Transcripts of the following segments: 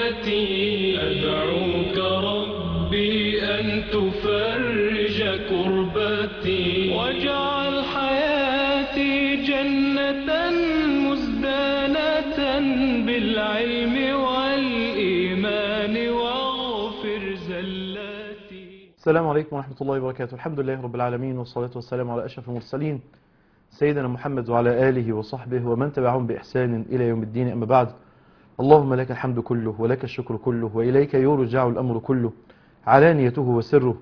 كربتي أدعوك ربي أن تفرج كربتي واجعل حياتي جنة مزدانة بالعلم والإيمان واغفر زلاتي السلام عليكم ورحمة الله وبركاته الحمد لله رب العالمين والصلاة والسلام على أشرف المرسلين سيدنا محمد وعلى آله وصحبه ومن تبعهم بإحسان إلى يوم الدين أما بعد اللهم لك الحمد كله ولك الشكر كله وإليك يرجع الأمر كله علانيته وسره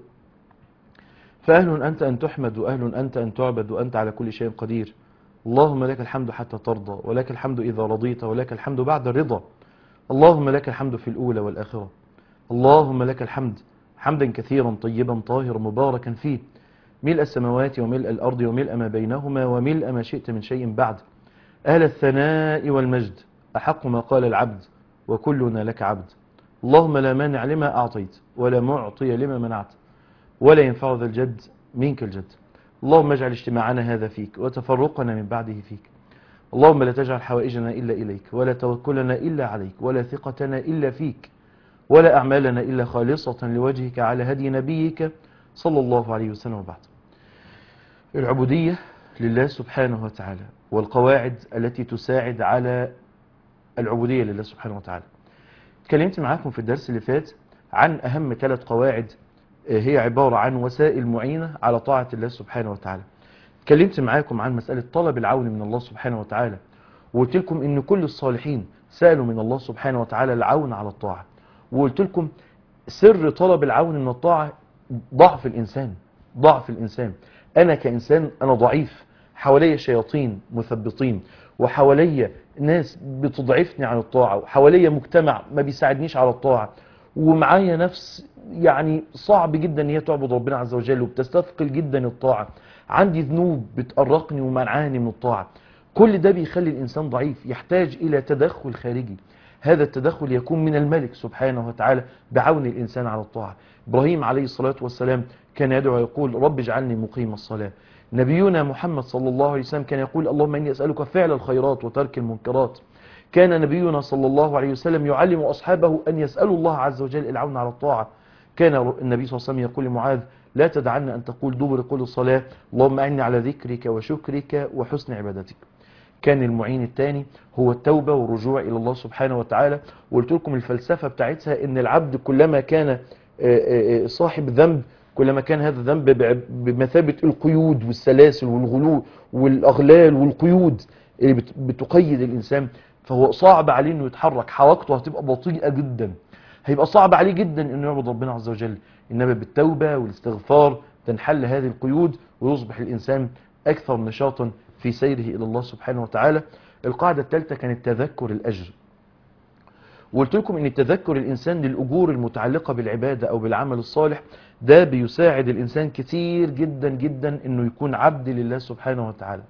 فأهل أنت أن تحمد وأهل أنت أن تعبد وأنت على كل شيء قدير اللهم لك الحمد حتى ترضى ولك الحمد إذا رضيت ولك الحمد بعد الرضا اللهم لك الحمد في الأولى والآخرة اللهم لك الحمد حمدا كثيرا طيبا طاهرا مباركا فيه ملء السماوات وملء الأرض وملء ما بينهما وملء ما شئت من شيء بعد أهل الثناء والمجد أحق ما قال العبد وكلنا لك عبد اللهم لا مانع لما أعطيت ولا معطي لما منعت ولا ينفع ذا الجد منك الجد اللهم اجعل اجتماعنا هذا فيك وتفرقنا من بعده فيك اللهم لا تجعل حوائجنا إلا إليك ولا توكلنا إلا عليك ولا ثقتنا إلا فيك ولا أعمالنا إلا خالصة لوجهك على هدي نبيك صلى الله عليه وسلم وبعد العبودية لله سبحانه وتعالى والقواعد التي تساعد على العبودية لله سبحانه وتعالى اتكلمت معاكم في الدرس اللي فات عن أهم ثلاث قواعد هي عبارة عن وسائل معينة على طاعة الله سبحانه وتعالى اتكلمت معاكم عن مسألة طلب العون من الله سبحانه وتعالى وقلت لكم ان كل الصالحين سألوا من الله سبحانه وتعالى العون على الطاعة وقلت لكم سر طلب العون من الطاعة ضعف الإنسان ضعف الإنسان أنا كإنسان أنا ضعيف حوالي شياطين مثبطين وحوالي ناس بتضعفني عن الطاعة وحوالي مجتمع ما بيساعدنيش على الطاعة ومعايا نفس يعني صعب جدا ان هي تعبد ربنا عز وجل وبتستثقل جدا الطاعة عندي ذنوب بتقرقني ومنعاني من الطاعة كل ده بيخلي الإنسان ضعيف يحتاج إلى تدخل خارجي هذا التدخل يكون من الملك سبحانه وتعالى بعون الإنسان على الطاعة إبراهيم عليه الصلاة والسلام كان يدعو يقول رب اجعلني مقيم الصلاة نبينا محمد صلى الله عليه وسلم كان يقول اللهم إني أسألك فعل الخيرات وترك المنكرات كان نبينا صلى الله عليه وسلم يعلم أصحابه أن يسألوا الله عز وجل العون على الطاعة كان النبي صلى الله عليه وسلم يقول لمعاذ لا تدعنا أن تقول دبر كل الصلاة اللهم أعني على ذكرك وشكرك وحسن عبادتك كان المعين الثاني هو التوبة والرجوع إلى الله سبحانه وتعالى وقلت لكم الفلسفة بتاعتها أن العبد كلما كان صاحب ذنب كلما كان هذا الذنب بمثابة القيود والسلاسل والغلو والأغلال والقيود اللي بتقيد الإنسان فهو صعب عليه أنه يتحرك حركته هتبقى بطيئة جدا هيبقى صعب عليه جدا أنه يعبد ربنا عز وجل إنما بالتوبة والاستغفار تنحل هذه القيود ويصبح الإنسان أكثر نشاطا في سيره إلى الله سبحانه وتعالى القاعدة الثالثة كانت تذكر الأجر وقلت لكم ان تذكر الإنسان للأجور المتعلقة بالعبادة أو بالعمل الصالح ده بيساعد الإنسان كتير جدا جدا أنه يكون عبد لله سبحانه وتعالى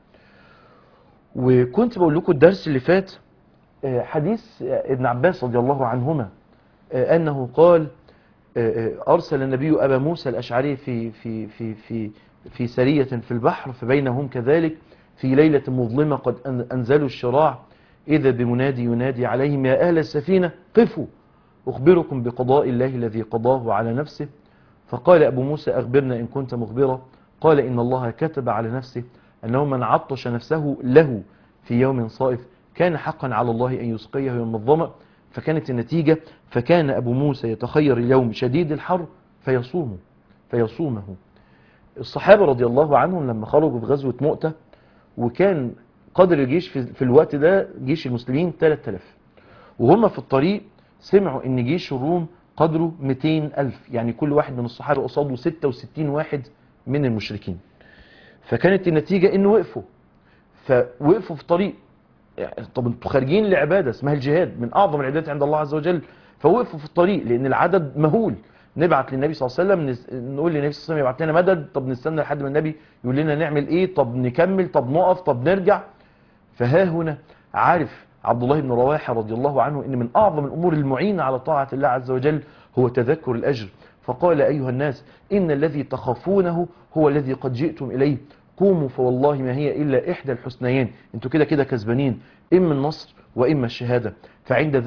وكنت بقول لكم الدرس اللي فات حديث ابن عباس رضي الله عنهما أنه قال أرسل النبي أبا موسى الأشعري في, في, في, في, في سرية في البحر فبينهم كذلك في ليلة مظلمة قد أنزلوا الشراع إذا بمنادي ينادي عليهم يا أهل السفينة قفوا أخبركم بقضاء الله الذي قضاه على نفسه فقال أبو موسى أخبرنا إن كنت مخبرا قال إن الله كتب على نفسه أنه من عطش نفسه له في يوم صائف كان حقا على الله أن يسقيه يوم الظمأ فكانت النتيجة فكان أبو موسى يتخير اليوم شديد الحر فيصومه فيصومه الصحابة رضي الله عنهم لما خرجوا في غزوة مؤتة وكان قدر الجيش في, في الوقت ده جيش المسلمين 3000 وهم في الطريق سمعوا ان جيش الروم قدره 200 ألف يعني كل واحد من الصحابة قصاده 66 واحد من المشركين فكانت النتيجة انه وقفوا فوقفوا في طريق يعني طب انتوا خارجين لعبادة اسمها الجهاد من اعظم العبادات عند الله عز وجل فوقفوا في الطريق لان العدد مهول نبعت للنبي صلى الله عليه وسلم نقول للنبي صلى الله عليه وسلم يبعت لنا مدد طب نستنى لحد ما النبي يقول لنا نعمل ايه طب نكمل طب نقف طب نرجع فها هنا عارف عبد الله بن رواحه رضي الله عنه ان من اعظم الامور المعينه على طاعه الله عز وجل هو تذكر الاجر فقال ايها الناس ان الذي تخافونه هو الذي قد جئتم اليه قوموا فوالله ما هي الا احدى الحسنيين انتوا كده كده كسبانين اما النصر واما الشهاده فعند ذلك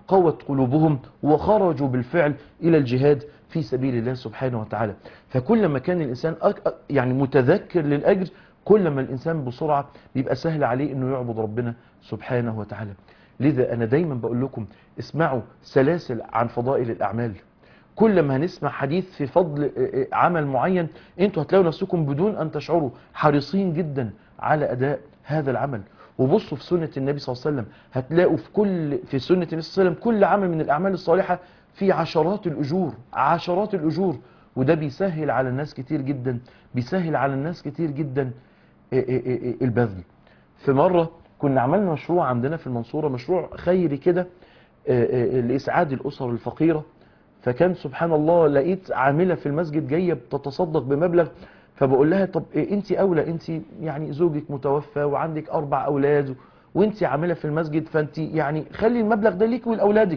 قوت قلوبهم وخرجوا بالفعل إلى الجهاد في سبيل الله سبحانه وتعالى فكل ما كان الإنسان أك- يعني متذكر للأجر كل ما الإنسان بسرعة بيبقى سهل عليه أنه يعبد ربنا سبحانه وتعالى لذا أنا دايما بقول لكم اسمعوا سلاسل عن فضائل الأعمال كل ما هنسمع حديث في فضل آه، آه، عمل معين انتوا هتلاقوا نفسكم بدون ان تشعروا حريصين جدا على اداء هذا العمل وبصوا في سنة النبي صلى الله عليه وسلم هتلاقوا في كل في سنة النبي صلى الله عليه وسلم كل عمل من الاعمال الصالحة في عشرات الاجور عشرات الاجور وده بيسهل على الناس كتير جدا بيسهل على الناس كتير جدا آه، آه، آه، آه، البذل في مرة كنا عملنا مشروع عندنا في المنصورة مشروع خيري كده آه، آه، لإسعاد الأسر الفقيرة فكان سبحان الله لقيت عاملة في المسجد جاية بتتصدق بمبلغ فبقول لها طب إيه انت اولى انت يعني زوجك متوفى وعندك اربع اولاد وانت عاملة في المسجد فانت يعني خلي المبلغ ده ليك ولأولادك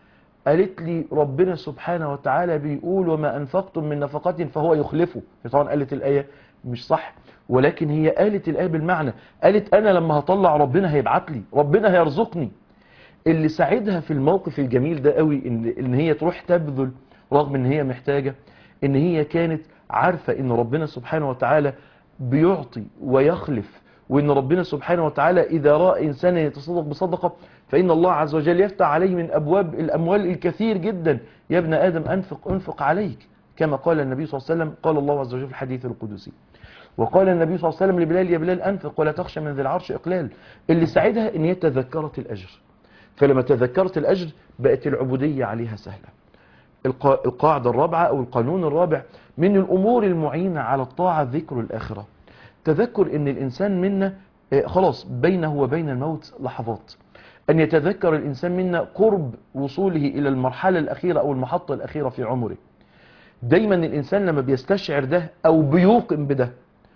قالت لي ربنا سبحانه وتعالى بيقول وما أنفقتم من نفقة فهو يخلفه هي طبعا قالت الآية مش صح ولكن هي قالت الآية بالمعنى قالت أنا لما هطلع ربنا هيبعت لي ربنا هيرزقني اللي ساعدها في الموقف الجميل ده قوي ان, إن هي تروح تبذل رغم ان هي محتاجة ان هي كانت عارفة ان ربنا سبحانه وتعالى بيعطي ويخلف وان ربنا سبحانه وتعالى اذا رأى انسانا يتصدق بصدقة فان الله عز وجل يفتح عليه من ابواب الاموال الكثير جدا يا ابن ادم انفق انفق عليك كما قال النبي صلى الله عليه وسلم قال الله عز وجل في الحديث القدسي وقال النبي صلى الله عليه وسلم لبلال يا بلال انفق ولا تخشى من ذي العرش اقلال اللي ساعدها ان هي تذكرت الاجر فلما تذكرت الأجر بقت العبودية عليها سهلة القا- القاعدة الرابعة أو القانون الرابع من الأمور المعينة على الطاعة ذكر الآخرة تذكر أن الإنسان منا آه، خلاص بينه وبين الموت لحظات أن يتذكر الإنسان منا قرب وصوله إلى المرحلة الأخيرة أو المحطة الأخيرة في عمره دايما الإنسان لما بيستشعر ده أو بيوقن بده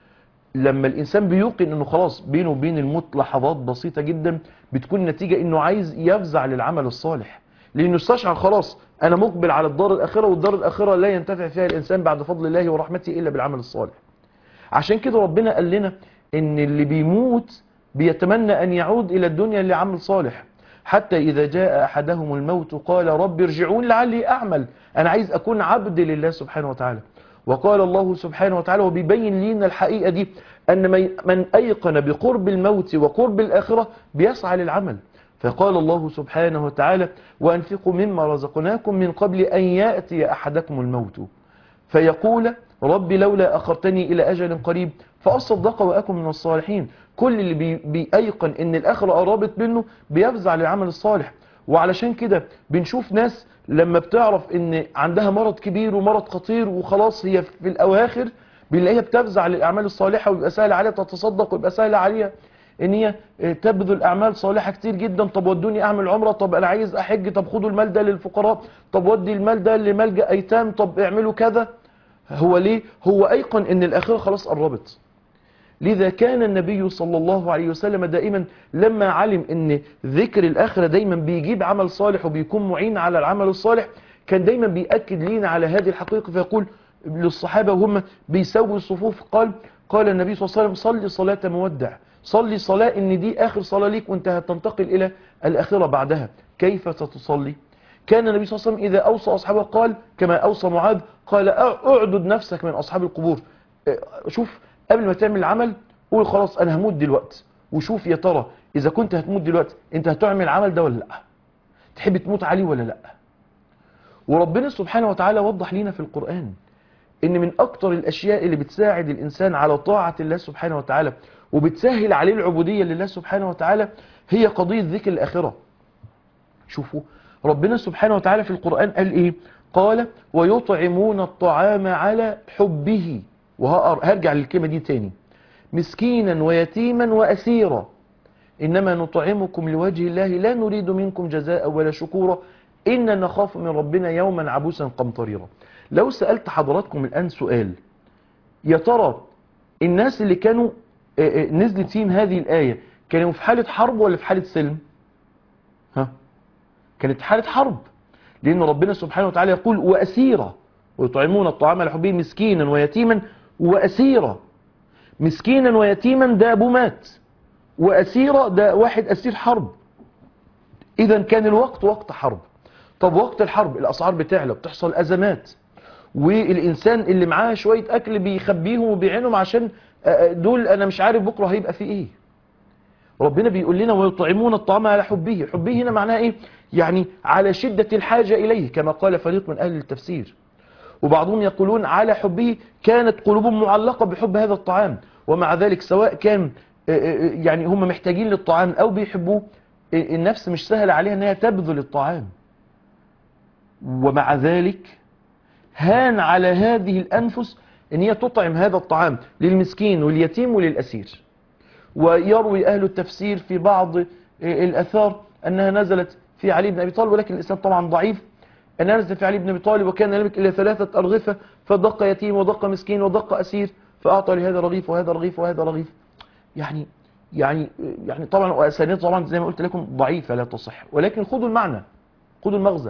لما الانسان بيوقن انه خلاص بينه وبين الموت لحظات بسيطة جدا بتكون نتيجة انه عايز يفزع للعمل الصالح لانه استشعر خلاص انا مقبل على الدار الاخرة والدار الاخرة لا ينتفع فيها الانسان بعد فضل الله ورحمته الا بالعمل الصالح عشان كده ربنا قال لنا ان اللي بيموت بيتمنى ان يعود الى الدنيا لعمل صالح حتى اذا جاء احدهم الموت قال رب ارجعون لعلي اعمل انا عايز اكون عبد لله سبحانه وتعالى وقال الله سبحانه وتعالى وبيبين لنا الحقيقة دي أن من- من أيقن بقرب الموت وقرب الآخرة بيسعى للعمل فقال الله سبحانه وتعالى وأنفقوا مما رزقناكم من قبل أن يأتي أحدكم الموت فيقول رب لولا أخرتني إلى أجل قريب فأصدق وأكن من الصالحين كل اللي بي بيأيقن إن الآخرة قربت منه بيفزع للعمل الصالح وعلشان كده بنشوف ناس لما بتعرف ان عندها مرض كبير ومرض خطير وخلاص هي في الاواخر بنلاقيها بتفزع للاعمال الصالحه ويبقى سهل عليها تتصدق ويبقى سهل عليها ان هي آه، تبذل اعمال صالحه كتير جدا طب ودوني اعمل عمره طب انا عايز احج طب خدوا المال ده للفقراء طب ودي المال ده لملجا ايتام طب اعملوا كذا هو ليه هو ايقن ان الاخره خلاص قربت لذا كان النبي صلى الله عليه وسلم دائما لما علم ان ذكر الآخرة دايما بيجيب عمل صالح وبيكون معين على العمل الصالح كان دايما بيأكد لينا على هذه الحقيقة فيقول للصحابة وهم بيسووا الصفوف قال قال النبي صلى الله عليه وسلم صلي صلاة مودع صلي صلاة ان دي آخر صلاة ليك وانت هتنتقل إلى الآخرة بعدها كيف ستصلي كان النبي صلى الله عليه وسلم إذا أوصى أصحابه قال كما أوصى معاذ قال أعدد نفسك من أصحاب القبور اه، شوف قبل ما تعمل العمل قول خلاص أنا هموت دلوقتي وشوف يا ترى إذا كنت هتموت دلوقتي أنت هتعمل العمل ده ولا لأ تحب تموت عليه ولا لأ وربنا سبحانه وتعالى وضح لنا في القرآن ان من اكتر الاشياء اللي بتساعد الانسان على طاعة الله سبحانه وتعالى وبتسهل عليه العبودية لله سبحانه وتعالى هي قضية ذكر الاخرة شوفوا ربنا سبحانه وتعالى في القرآن قال ايه قال ويطعمون الطعام على حبه وهرجع للكلمة دي تاني مسكينا ويتيما وأسيرا إنما نطعمكم لوجه الله لا نريد منكم جزاء ولا شكورا إن نخاف من ربنا يوما عبوسا قمطريرا لو سألت حضراتكم الآن سؤال يا ترى الناس اللي كانوا آه، آه، نزلت فيهم هذه الآية كانوا في حالة حرب ولا في حالة سلم ها كانت في حالة حرب لأن ربنا سبحانه وتعالى يقول وأسيرا ويطعمون الطعام على حبه مسكينا ويتيما وأسيرا مسكينا ويتيما ده أبو مات وأسيرا ده واحد أسير حرب اذا كان الوقت وقت حرب طب وقت الحرب الاسعار بتعلى بتحصل ازمات والانسان اللي معاه شويه اكل بيخبيهم وبيعينهم عشان آه، دول انا مش عارف بكره هيبقى في ايه ربنا بيقول لنا ويطعمون الطعام على حبه حبه هنا معناه ايه يعني على شدة الحاجة اليه كما قال فريق من اهل التفسير وبعضهم يقولون على حبه كانت قلوبهم معلقة بحب هذا الطعام ومع ذلك سواء كان آه، آه، يعني هم محتاجين للطعام او بيحبوه آه، النفس مش سهل عليها انها تبذل الطعام ومع ذلك هان على هذه الأنفس أن هي تطعم هذا الطعام للمسكين واليتيم وللأسير ويروي أهل التفسير في بعض الأثار أنها نزلت في علي بن أبي طالب ولكن الإسلام طبعا ضعيف أنها نزلت في علي بن أبي طالب وكان يملك إلى ثلاثة أرغفة فدق يتيم ودق مسكين ودق أسير فأعطى لهذا رغيف وهذا رغيف وهذا رغيف يعني يعني يعني طبعا وأسانيد طبعا زي ما قلت لكم ضعيفة لا تصح ولكن خذوا المعنى خذوا المغزى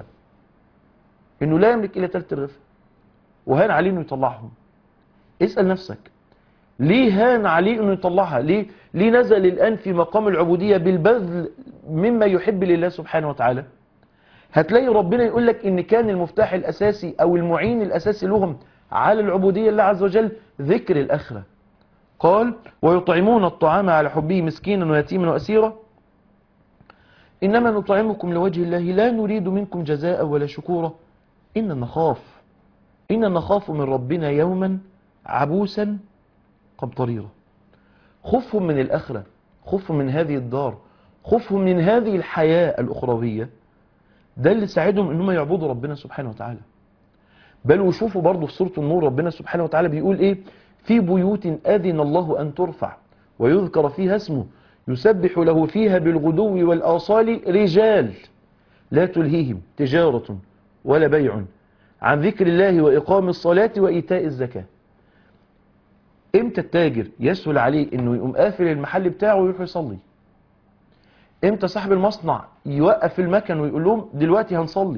انه لا يملك الا ثلث الرغيف وهان عليه انه يطلعهم اسال نفسك ليه هان عليه انه يطلعها ليه ليه نزل الان في مقام العبوديه بالبذل مما يحب لله سبحانه وتعالى هتلاقي ربنا يقول لك ان كان المفتاح الاساسي او المعين الاساسي لهم على العبوديه لله عز وجل ذكر الاخره قال ويطعمون الطعام على حبه مسكينا ويتيما واسيرا انما نطعمكم لوجه الله لا نريد منكم جزاء ولا شكورا إن نخاف إن نخاف من ربنا يوما عبوسا قمطريرا خوفهم من الآخرة خوفهم من هذه الدار خوفهم من هذه الحياة الأخروية ده اللي ساعدهم إنهم يعبدوا ربنا سبحانه وتعالى بل وشوفوا برضه في سورة النور ربنا سبحانه وتعالى بيقول إيه في بيوت أذن الله أن ترفع ويذكر فيها اسمه يسبح له فيها بالغدو والآصال رجال لا تلهيهم تجارة ولا بيع عن ذكر الله وإقام الصلاة وإيتاء الزكاة امتى التاجر يسهل عليه انه يقوم قافل المحل بتاعه ويروح يصلي امتى صاحب المصنع يوقف المكن ويقول لهم دلوقتي هنصلي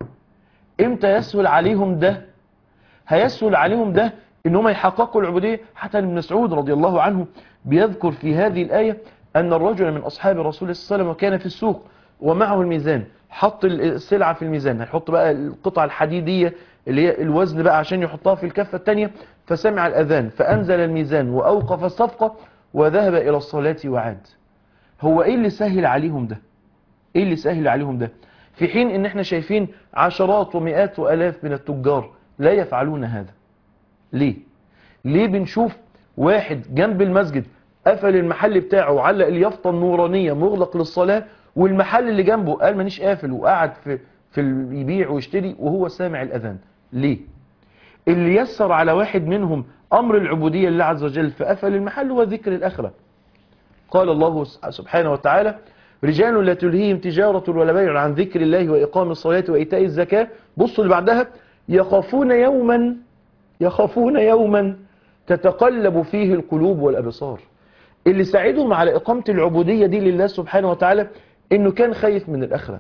امتى يسهل عليهم ده هيسهل عليهم ده ان هم يحققوا العبودية حتى ابن مسعود رضي الله عنه بيذكر في هذه الآية أن الرجل من أصحاب رسول الله صلى الله عليه وسلم وكان في السوق ومعه الميزان حط السلعة في الميزان هيحط بقى القطعة الحديدية اللي هي الوزن بقى عشان يحطها في الكفة التانية فسمع الأذان فأنزل الميزان وأوقف الصفقة وذهب إلى الصلاة وعاد هو إيه اللي سهل عليهم ده إيه اللي سهل عليهم ده في حين إن إحنا شايفين عشرات ومئات وألاف من التجار لا يفعلون هذا ليه ليه بنشوف واحد جنب المسجد قفل المحل بتاعه وعلق اليافطة النورانية مغلق للصلاة والمحل اللي جنبه قال مانيش قافل وقعد في في ال- يبيع ويشتري وهو سامع الأذان ليه اللي يسر على واحد منهم أمر العبودية لله عز وجل فقفل المحل هو ذكر الآخرة قال الله سبحانه وتعالى رجال لا تلهيهم تجارة ولا بيع عن ذكر الله وإقام الصلاة وإيتاء الزكاة بصوا اللي بعدها يخافون يوما يخافون يوما تتقلب فيه القلوب والأبصار اللي ساعدهم على إقامة العبودية دي لله سبحانه وتعالى إنه كان خايف من الآخرة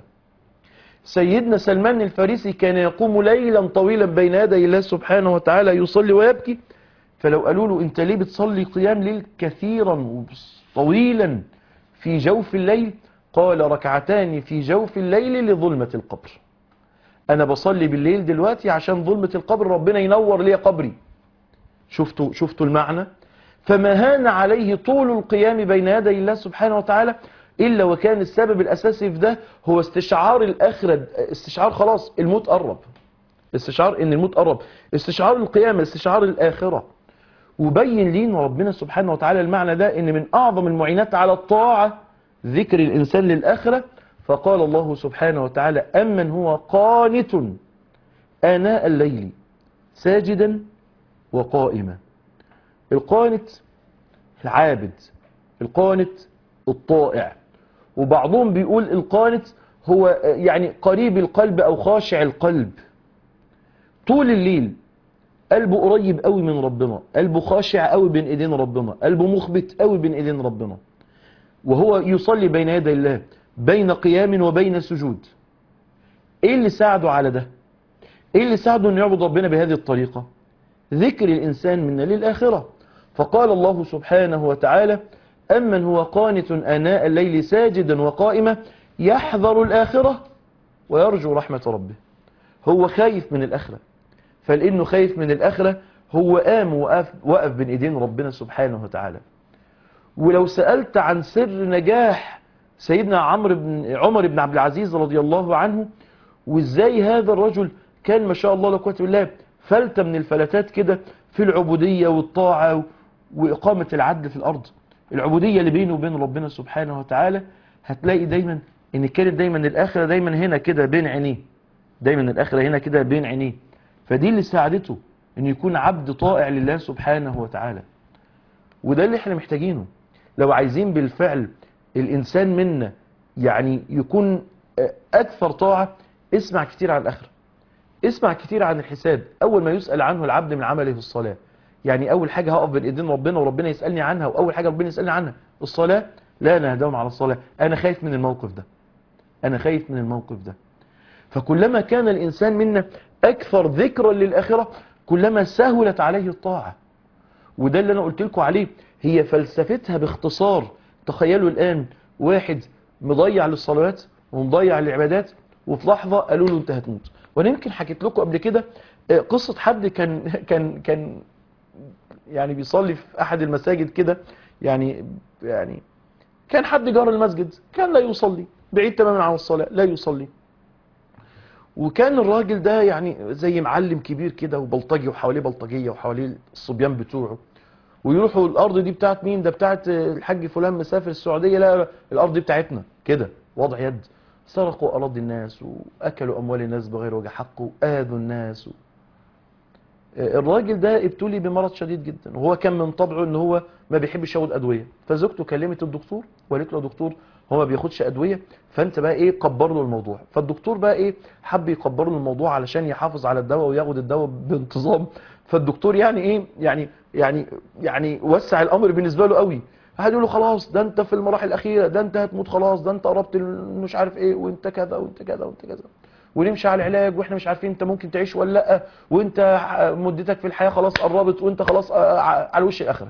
سيدنا سلمان الفارسي كان يقوم ليلا طويلا بين يدي الله سبحانه وتعالى يصلي ويبكي فلو قالوا له انت ليه بتصلي قيام ليل كثيرا طويلا في جوف الليل قال ركعتان في جوف الليل لظلمة القبر انا بصلي بالليل دلوقتي عشان ظلمة القبر ربنا ينور لي قبري شفتوا شفتوا المعنى فما هان عليه طول القيام بين يدي الله سبحانه وتعالى إلا وكان السبب الأساسي في ده هو استشعار الآخرة استشعار خلاص الموت قرب استشعار ان الموت قرب استشعار القيامة استشعار الآخرة وبين لينا ربنا سبحانه وتعالى المعنى ده ان من أعظم المعينات على الطاعة ذكر الإنسان للآخرة فقال الله سبحانه وتعالى أمن هو قانت آناء الليل ساجدا وقائما القانت العابد القانت الطائع وبعضهم بيقول القانت هو يعني قريب القلب او خاشع القلب طول الليل قلبه قريب قوي من ربنا قلبه خاشع قوي بين ايدين ربنا قلبه مخبت قوي بين ايدين ربنا وهو يصلي بين يدي الله بين قيام وبين سجود ايه اللي ساعده على ده ايه اللي ساعده انه يعبد ربنا بهذه الطريقة ذكر الانسان من للآخرة فقال الله سبحانه وتعالى أمن هو قانت آناء الليل ساجدا وقائما يحذر الآخرة ويرجو رحمة ربه هو خايف من الآخرة فلأنه خايف من الآخرة هو قام وقف, وقف بين إيدين ربنا سبحانه وتعالى ولو سألت عن سر نجاح سيدنا عمرو بن عمر بن عبد العزيز رضي الله عنه وازاي هذا الرجل كان ما شاء الله لا قوه الا بالله فلتة من الفلتات كده في العبودية والطاعة وإقامة العدل في الأرض العبودية اللي بينه وبين ربنا سبحانه وتعالى هتلاقي دايما ان كانت دايما الآخرة دايما هنا كده بين عينيه دايما الآخرة هنا كده بين عينيه فدي اللي ساعدته ان يكون عبد طائع لله سبحانه وتعالى وده اللي احنا محتاجينه لو عايزين بالفعل الإنسان منا يعني يكون أكثر طاعة اسمع كتير عن الآخرة اسمع كتير عن الحساب أول ما يسأل عنه العبد من عمله في الصلاة يعني أول حاجة هقف بين إيدين ربنا وربنا يسألني عنها وأول حاجة ربنا يسألني عنها الصلاة لا أنا هداوم على الصلاة أنا خايف من الموقف ده أنا خايف من الموقف ده فكلما كان الإنسان منا أكثر ذكرا للآخرة كلما سهلت عليه الطاعة وده اللي أنا قلت لكم عليه هي فلسفتها باختصار تخيلوا الآن واحد مضيع للصلوات ومضيع للعبادات وفي لحظة قالوا له انت هتموت وانا يمكن حكيت لكم قبل كده قصة حد كان كان كان يعني بيصلي في احد المساجد كده يعني يعني كان حد جار المسجد كان لا يصلي بعيد تماما عن الصلاة لا يصلي وكان الراجل ده يعني زي معلم كبير كده وبلطجي وحواليه بلطجية وحواليه الصبيان بتوعه ويروحوا الارض دي بتاعت مين ده بتاعت الحاج فلان مسافر السعودية لا الارض دي بتاعتنا كده وضع يد سرقوا اراضي الناس واكلوا اموال الناس بغير وجه حق واذوا الناس الراجل ده ابتلي بمرض شديد جدا وهو كان من طبعه ان هو ما بيحبش ياخد ادويه فزوجته كلمت الدكتور وقالت له يا دكتور هو ما بياخدش ادويه فانت بقى ايه كبر له الموضوع فالدكتور بقى ايه حب يكبر له الموضوع علشان يحافظ على الدواء وياخد الدواء بانتظام فالدكتور يعني ايه يعني يعني يعني وسع الامر بالنسبه له قوي قعد يقول له خلاص ده انت في المراحل الاخيره ده انت هتموت خلاص ده انت قربت مش عارف ايه وانت كذا وانت كذا وانت كذا ونمشي على العلاج واحنا مش عارفين انت ممكن تعيش ولا لا وانت مدتك في الحياه خلاص قربت وانت خلاص على وش الاخره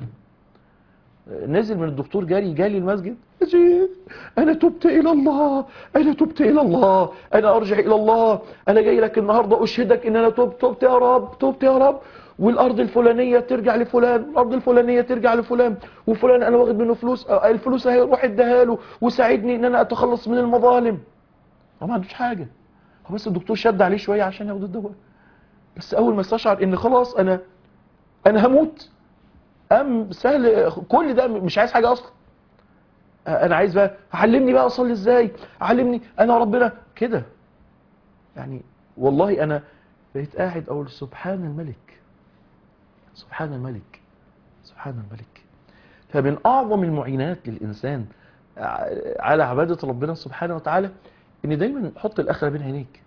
نزل من الدكتور جاري جالي المسجد أجيب أنا تبت إلى الله أنا تبت إلى الله أنا أرجع إلى الله أنا جاي لك النهاردة أشهدك إن أنا تبت تبت يا رب تبت يا رب والأرض الفلانية ترجع لفلان والأرض الفلانية ترجع لفلان وفلان أنا واخد منه فلوس الفلوس اهي روح اديها له وساعدني إن أنا أتخلص من المظالم هو ما عندوش حاجة هو بس الدكتور شد عليه شوية عشان ياخد الدواء بس أول ما استشعر إن خلاص أنا أنا هموت أم سهل كل ده مش عايز حاجة أصلا أنا عايز بقى علمني بقى أصلي إزاي علمني أنا ربنا كده يعني والله أنا بقيت قاعد أقول سبحان الملك سبحان الملك سبحان الملك فمن أعظم المعينات للإنسان على عبادة ربنا سبحانه وتعالى إن دايما حط الآخرة بين عينيك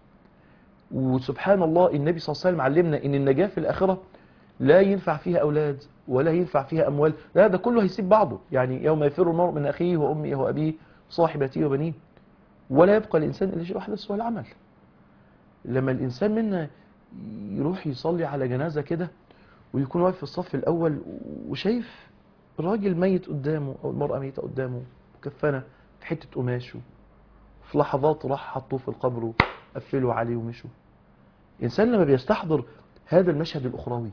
وسبحان الله النبي صلى الله عليه وسلم علمنا إن النجاة في الآخرة لا ينفع فيها أولاد ولا ينفع فيها أموال لا ده كله هيسيب بعضه يعني يوم يفر المرء من أخيه وأمه وأبيه صاحبته وبنيه ولا يبقى الإنسان إلا شيء واحد بس هو العمل لما الإنسان منا يروح يصلي على جنازة كده ويكون واقف في الصف الأول وشايف راجل ميت قدامه أو المرأة ميتة قدامه مكفنة في حتة قماش في لحظات راح حطوه في القبر وقفلوا عليه ومشوا الإنسان لما بيستحضر هذا المشهد الأخروي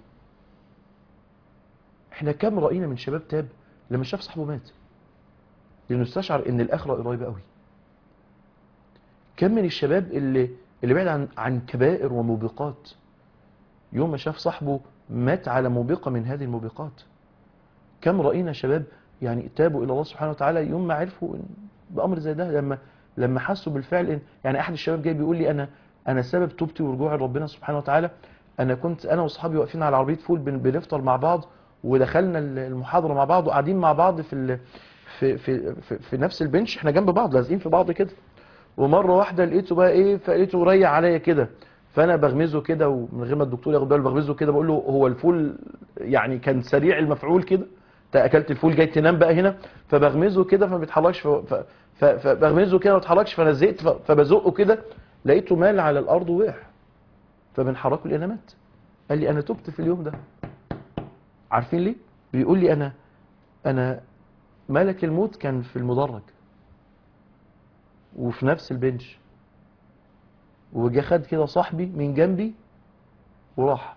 احنا كم رأينا من شباب تاب لما شاف صاحبه مات لأنه استشعر ان الآخرة قريبة قوي كم من الشباب اللي اللي بعد عن عن كبائر وموبقات يوم ما شاف صاحبه مات على موبقة من هذه الموبقات كم رأينا شباب يعني تابوا إلى الله سبحانه وتعالى يوم ما عرفوا إن بأمر زي ده لما لما حسوا بالفعل إن يعني أحد الشباب جاي بيقول لي أنا أنا سبب توبتي ورجوعي لربنا سبحانه وتعالى أنا كنت أنا وأصحابي واقفين على عربية فول بن- بنفطر مع بعض ودخلنا المحاضرة مع بعض وقاعدين مع بعض في ال... في في في, في نفس البنش احنا جنب بعض لازقين في بعض كده ومره واحده لقيته بقى ايه فلقيته ريح عليا كده فانا بغمزه كده ومن غير ما الدكتور ياخد باله بغمزه كده بقول له هو الفول يعني كان سريع المفعول كده انت اكلت الفول جاي تنام بقى هنا فبغمزه كده فما بيتحركش ف- ف- ف- فبغمزه كده ما بيتحركش فانا زهقت ف- فبزقه كده لقيته مال على الارض ووقع فبنحركه لقينا مات قال لي انا تبت في اليوم ده عارفين ليه بيقول لي انا انا ملك الموت كان في المدرج وفي نفس البنش وجا خد كده صاحبي من جنبي وراح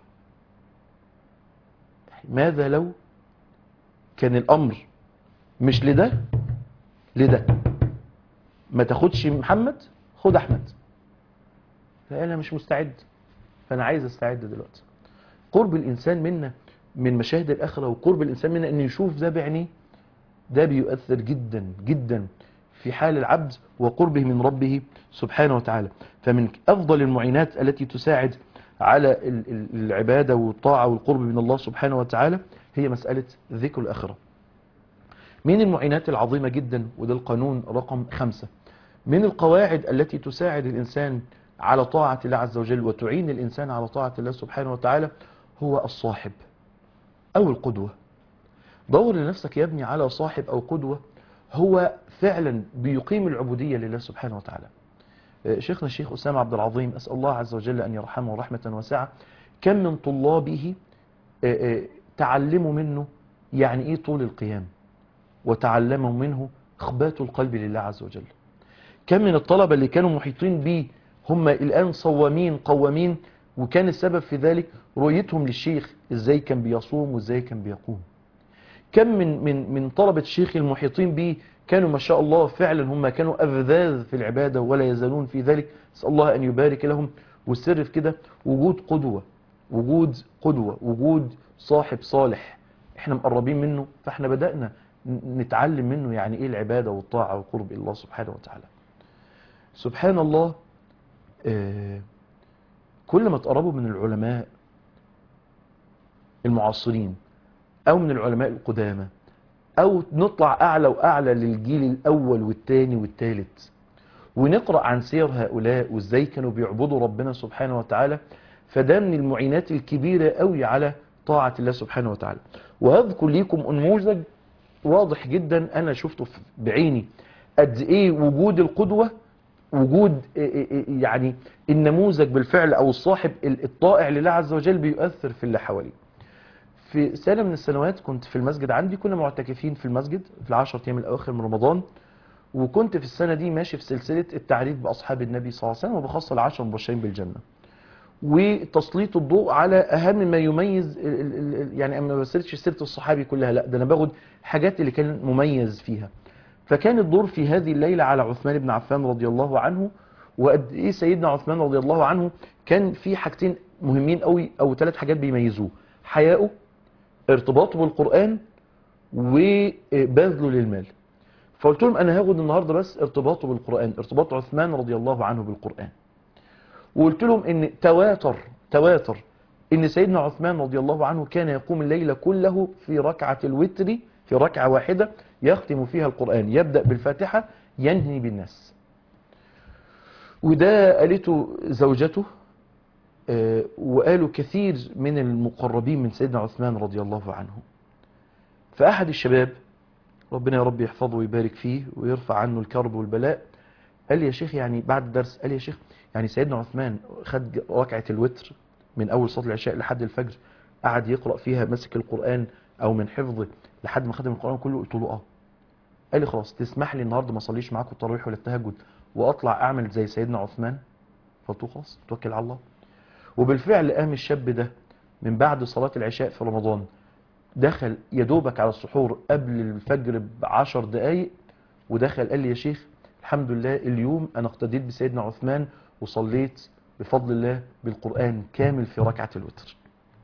ماذا لو كان الامر مش لده لده ما تاخدش محمد خد احمد لا انا مش مستعد فانا عايز استعد دلوقتي قرب الانسان منا من مشاهد الاخره وقرب الانسان منا ان يشوف ده بعينيه ده بيؤثر جدا جدا في حال العبد وقربه من ربه سبحانه وتعالى فمن افضل المعينات التي تساعد على ال- ال- العباده والطاعه والقرب من الله سبحانه وتعالى هي مساله ذكر الاخره من المعينات العظيمه جدا وده القانون رقم خمسة من القواعد التي تساعد الإنسان على طاعة الله عز وجل وتعين الإنسان على طاعة الله سبحانه وتعالى هو الصاحب أو القدوة دور لنفسك يا ابني على صاحب أو قدوة هو فعلا بيقيم العبودية لله سبحانه وتعالى آه، شيخنا الشيخ أسامة عبد العظيم أسأل الله عز وجل أن يرحمه رحمة واسعة كم من طلابه آه، آه، تعلموا منه يعني إيه طول القيام وتعلموا منه إخبات القلب لله عز وجل كم من الطلبة اللي كانوا محيطين به هم الآن صوامين قوامين وكان السبب في ذلك رؤيتهم للشيخ ازاي كان بيصوم وازاي كان بيقوم كم من من من طلبة الشيخ المحيطين به كانوا ما شاء الله فعلا هم كانوا أفذاذ في العبادة ولا يزالون في ذلك نسأل الله أن يبارك لهم والسر في كده وجود قدوة وجود قدوة وجود صاحب صالح احنا مقربين منه فاحنا بدأنا ن- نتعلم منه يعني ايه العبادة والطاعة والقرب إلى الله سبحانه وتعالى سبحان الله آه، كل ما تقربوا من العلماء المعاصرين او من العلماء القدامى او نطلع اعلى واعلى للجيل الاول والثاني والثالث ونقرا عن سير هؤلاء وازاي كانوا بيعبدوا ربنا سبحانه وتعالى فده من المعينات الكبيره قوي على طاعه الله سبحانه وتعالى وهذكر ليكم نموذج واضح جدا انا شفته في- بعيني قد ايه وجود القدوه وجود إيه إيه يعني النموذج بالفعل او الصاحب الطائع لله عز وجل بيؤثر في اللي حواليه في سنة من السنوات كنت في المسجد عندي كنا معتكفين في المسجد في العشر أيام الأواخر من رمضان وكنت في السنة دي ماشي في سلسلة التعريف بأصحاب النبي صلى الله عليه وسلم وبخاصة العشر المبشرين بالجنة وتسليط الضوء على أهم ما يميز ال- ال- ال- يعني أنا ما بسردش سيرة الصحابي كلها لا ده أنا باخد حاجات اللي كان مميز فيها فكان الدور في هذه الليلة على عثمان بن عفان رضي الله عنه وقد ايه سيدنا عثمان رضي الله عنه كان في حاجتين مهمين قوي او ثلاث حاجات بيميزوه حياؤه ارتباطه بالقرآن وبذله للمال فقلت لهم انا هاخد النهارده بس ارتباطه بالقرآن ارتباط عثمان رضي الله عنه بالقرآن وقلت لهم ان تواتر تواتر ان سيدنا عثمان رضي الله عنه كان يقوم الليل كله في ركعة الوتر في ركعة واحدة يختم فيها القرآن يبدأ بالفاتحة ينهي بالناس وده قالته زوجته آه، وقالوا كثير من المقربين من سيدنا عثمان رضي الله عنه فأحد الشباب ربنا يا رب يحفظه ويبارك فيه ويرفع عنه الكرب والبلاء قال لي يا شيخ يعني بعد الدرس قال لي يا شيخ يعني سيدنا عثمان خد ركعة الوتر من أول صلاة العشاء لحد الفجر قعد يقرأ فيها مسك القرآن أو من حفظه لحد ما ختم القرآن كله قلت له آه قال لي خلاص تسمح لي النهارده ما اصليش معاكم التراويح ولا التهجد واطلع اعمل زي سيدنا عثمان فقلت له خلاص توكل على الله وبالفعل قام الشاب ده من بعد صلاة العشاء في رمضان دخل يدوبك على السحور قبل الفجر بعشر دقايق ودخل قال لي يا شيخ الحمد لله اليوم انا اقتديت بسيدنا عثمان وصليت بفضل الله بالقرآن كامل في ركعة الوتر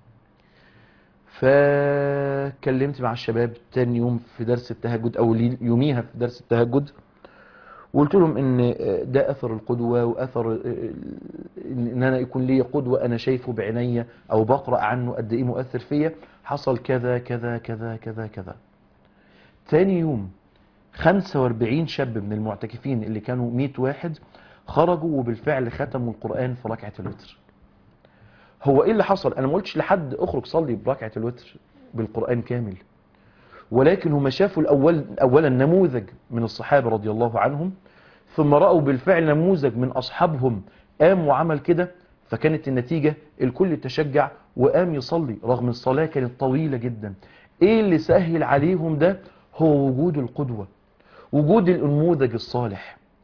فكلمت مع الشباب تاني يوم في درس التهجد او لي- يوميها في درس التهجد وقلت لهم ان ده اثر القدوة واثر ان انا يكون لي قدوة انا شايفه بعيني او بقرأ عنه قد ايه مؤثر فيا حصل كذا كذا كذا كذا كذا تاني يوم 45 شاب من المعتكفين اللي كانوا 100 واحد خرجوا وبالفعل ختموا القرآن في ركعة الوتر هو ايه اللي حصل انا ما قلتش لحد اخرج صلي بركعة الوتر بالقرآن كامل ولكن هم شافوا الأول أولا نموذج من الصحابة رضي الله عنهم ثم رأوا بالفعل نموذج من أصحابهم قام وعمل كده فكانت النتيجة الكل تشجع وقام يصلي رغم الصلاة كانت طويلة جدا ايه اللي سهل عليهم ده هو وجود القدوة وجود النموذج الصالح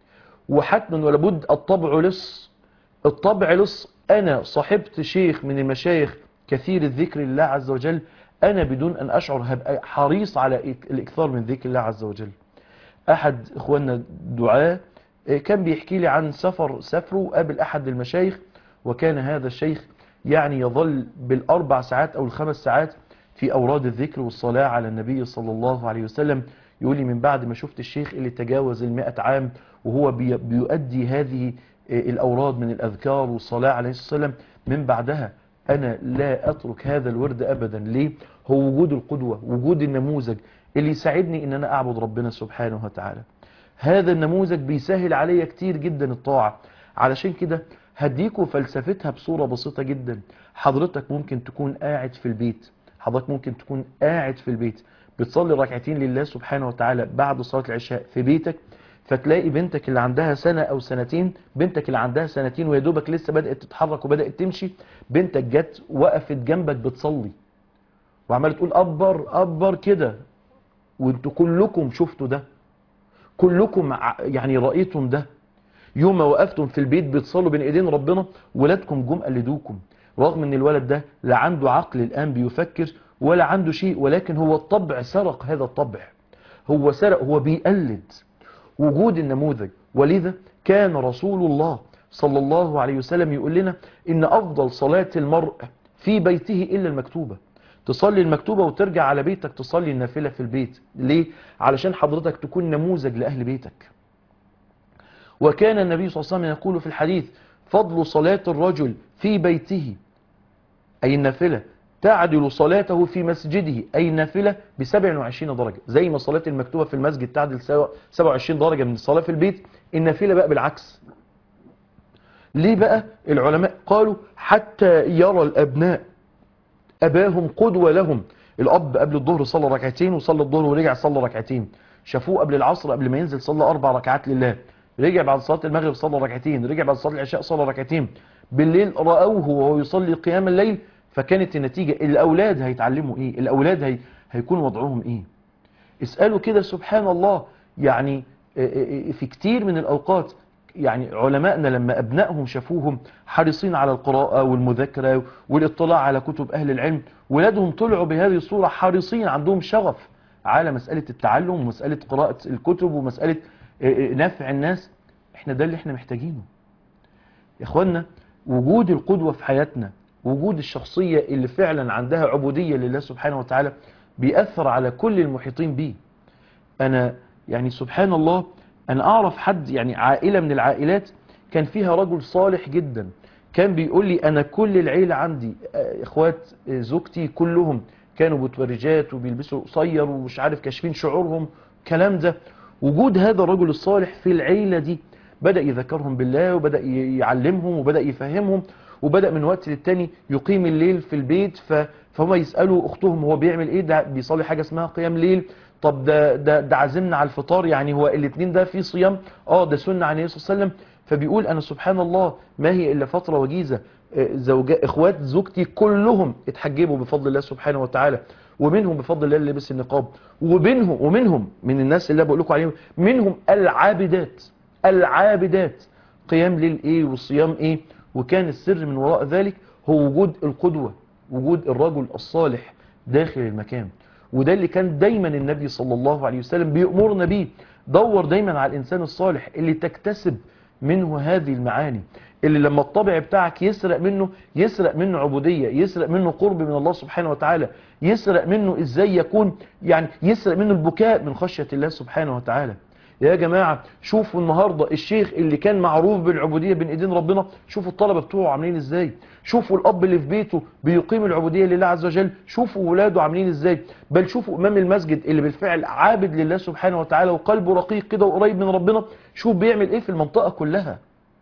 وحتما ولابد الطبع لص الطبع لص أنا صاحبت شيخ من المشايخ كثير الذكر لله عز وجل أنا بدون أن أشعر هبقى حريص على الإكثار من ذكر الله عز وجل أحد إخواننا الدعاء كان بيحكي لي عن سفر سفره وقابل أحد المشايخ وكان هذا الشيخ يعني يظل بالأربع ساعات أو الخمس ساعات في أوراد الذكر والصلاة على النبي صلى الله عليه وسلم يقول لي من بعد ما شفت الشيخ اللي تجاوز المئة عام وهو بي- بيؤدي هذه الأوراد من الأذكار والصلاة عليه الصلاة والسلام من بعدها أنا لا أترك هذا الورد أبدا ليه؟ هو وجود القدوة وجود النموذج اللي يساعدني ان انا اعبد ربنا سبحانه وتعالى هذا النموذج بيسهل عليا كتير جدا الطاعة علشان كده هديكوا فلسفتها بصورة بسيطة جدا حضرتك ممكن تكون قاعد في البيت حضرتك ممكن تكون قاعد في البيت بتصلي ركعتين لله سبحانه وتعالى بعد صلاة العشاء في بيتك فتلاقي بنتك اللي عندها سنة او سنتين بنتك اللي عندها سنتين ويا دوبك لسه بدأت تتحرك وبدأت تمشي بنتك جت وقفت جنبك بتصلي وعمالة تقول أبر أبر كده وانتوا كلكم شفتوا ده كلكم ع- يعني رأيتم ده يوم ما وقفتم في البيت بتصلوا بين ايدين ربنا ولادكم جم قلدوكم رغم ان الولد ده لا عنده عقل الان بيفكر ولا عنده شيء ولكن هو الطبع سرق هذا الطبع هو سرق هو بيقلد وجود النموذج ولذا كان رسول الله صلى الله عليه وسلم يقول لنا ان افضل صلاة المرء في بيته الا المكتوبة تصلي المكتوبة وترجع على بيتك تصلي النافلة في البيت ليه؟ علشان حضرتك تكون نموذج لأهل بيتك وكان النبي صلى الله عليه وسلم يقول في الحديث فضل صلاة الرجل في بيته أي النافلة تعدل صلاته في مسجده أي النافلة ب 27 درجة زي ما صلاة المكتوبة في المسجد تعدل سوا- 27 درجة من الصلاة في البيت النافلة بقى بالعكس ليه بقى العلماء قالوا حتى يرى الأبناء أباهم قدوة لهم الأب قبل الظهر صلى ركعتين وصلى الظهر ورجع صلى ركعتين شافوه قبل العصر قبل ما ينزل صلى أربع ركعات لله رجع بعد صلاة المغرب صلى ركعتين رجع بعد صلاة العشاء صلى ركعتين بالليل رأوه وهو يصلي قيام الليل فكانت النتيجة الأولاد هيتعلموا إيه الأولاد هي هيكون وضعهم إيه اسألوا كده سبحان الله يعني آه، آه، في كتير من الأوقات يعني علمائنا لما أبنائهم شافوهم حريصين على القراءة والمذاكرة والاطلاع على كتب أهل العلم ولادهم طلعوا بهذه الصورة حريصين عندهم شغف على مسألة التعلم ومسألة قراءة الكتب ومسألة آه، آه، نفع الناس احنا ده اللي احنا محتاجينه يا اخوانا وجود القدوة في حياتنا وجود الشخصية اللي فعلا عندها عبودية لله سبحانه وتعالى بيأثر على كل المحيطين بيه انا يعني سبحان الله انا اعرف حد يعني عائلة من العائلات كان فيها رجل صالح جدا كان بيقول لي انا كل العيلة عندي آه، اخوات آه، زوجتي كلهم كانوا متبرجات وبيلبسوا قصير ومش عارف كاشفين شعورهم كلام ده وجود هذا الرجل الصالح في العيلة دي بدأ يذكرهم بالله وبدأ ي- يعلمهم وبدأ يفهمهم وبدأ من وقت للتاني يقيم الليل في البيت ف- فهم يسألوا أختهم هو بيعمل إيه ده بيصلي حاجة اسمها قيام ليل طب ده ده ده عزمنا على الفطار يعني هو الاثنين ده في صيام اه ده سنة عن النبي صلى الله عليه وسلم فبيقول أنا سبحان الله ما هي إلا فترة وجيزة آه، زوجاء إخوات زوجتي كلهم اتحجبوا بفضل الله سبحانه وتعالى ومنهم بفضل الله اللي لبس النقاب وبينهم ومنهم من الناس اللي بقول لكم عليهم منهم العابدات العابدات قيام ليل ايه وصيام ايه وكان السر من وراء ذلك هو وجود القدوة وجود الرجل الصالح داخل المكان وده اللي كان دايما النبي صلى الله عليه وسلم بيأمرنا بيه دور دايما على الإنسان الصالح اللي تكتسب منه هذه المعاني اللي لما الطبع بتاعك يسرق منه يسرق منه عبودية يسرق منه قرب من الله سبحانه وتعالى يسرق منه ازاي يكون يعني يسرق منه البكاء من خشية الله سبحانه وتعالى يا جماعة شوفوا النهاردة الشيخ اللي كان معروف بالعبودية بين ايدين ربنا شوفوا الطلبة بتوعه عاملين ازاي شوفوا الاب اللي في بيته بيقيم العبودية لله عز وجل شوفوا ولاده عاملين ازاي بل شوفوا امام المسجد اللي بالفعل عابد لله سبحانه وتعالى وقلبه رقيق كده وقريب من ربنا شوف بيعمل ايه في المنطقة كلها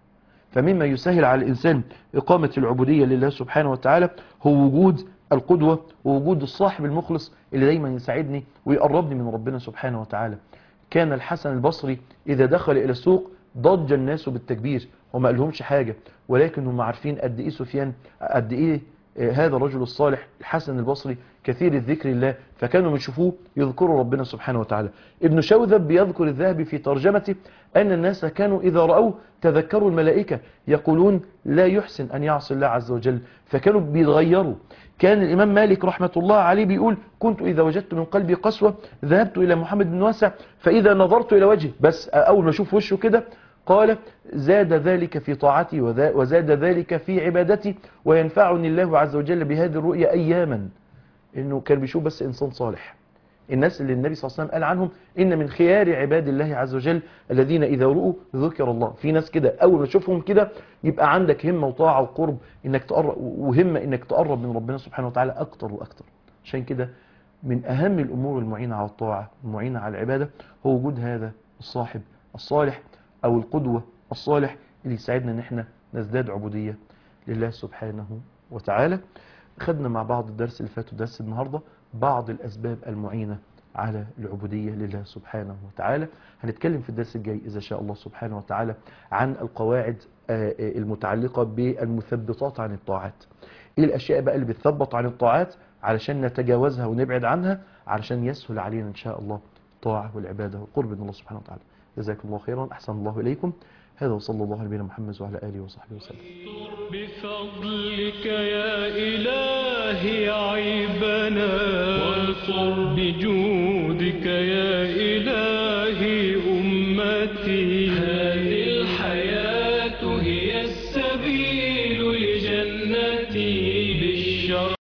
فمما يسهل على الإنسان إقامة العبودية لله سبحانه وتعالى هو وجود القدوة ووجود الصاحب المخلص اللي دايما يساعدني ويقربني من ربنا سبحانه وتعالى كان الحسن البصري إذا دخل إلى السوق ضج الناس بالتكبير وما قالهمش حاجة ولكن هم عارفين قد إيه سفيان قد إيه آه، هذا الرجل الصالح الحسن البصري كثير الذكر الله فكانوا من يشوفوه يذكروا ربنا سبحانه وتعالى ابن شوذب بيذكر الذهبي في ترجمته أن الناس كانوا إذا رأوه تذكروا الملائكة يقولون لا يحسن أن يعصي الله عز وجل فكانوا بيتغيروا كان الإمام مالك رحمة الله عليه بيقول كنت إذا وجدت من قلبي قسوة ذهبت إلى محمد بن واسع فإذا نظرت إلى وجهه بس أول ما أشوف وشه كده قال زاد ذلك في طاعتي وذا- وزاد ذلك في عبادتي وينفعني الله عز وجل بهذه الرؤيا أياما إنه كان بيشوف بس إنسان صالح الناس اللي النبي صلى الله عليه وسلم قال عنهم إن من خيار عباد الله عز وجل الذين إذا رؤوا ذكر الله في ناس كده أول ما تشوفهم كده يبقى عندك همة وطاعة وقرب إنك تقرب وهمة إنك تقرب من ربنا سبحانه وتعالى أكتر وأكتر عشان كده من أهم الأمور المعينة على الطاعة المعينة على العبادة هو وجود هذا الصاحب الصالح أو القدوة الصالح اللي يساعدنا إن احنا نزداد عبودية لله سبحانه وتعالى خدنا مع بعض الدرس اللي فات ودرس النهاردة بعض الأسباب المعينة على العبودية لله سبحانه وتعالى هنتكلم في الدرس الجاي إذا شاء الله سبحانه وتعالى عن القواعد آه، آه، المتعلقة بالمثبطات عن الطاعات ايه الاشياء بقى اللي بتثبط عن الطاعات علشان نتجاوزها ونبعد عنها علشان يسهل علينا ان شاء الله الطاعة والعبادة والقرب من الله سبحانه وتعالى جزاكم الله خيرا احسن الله اليكم هذا وصلى الله على نبينا محمد وعلى اله وصحبه وسلم بفضلك يا إلهي عيبنا وانصر بجودك يا إلهي أمتي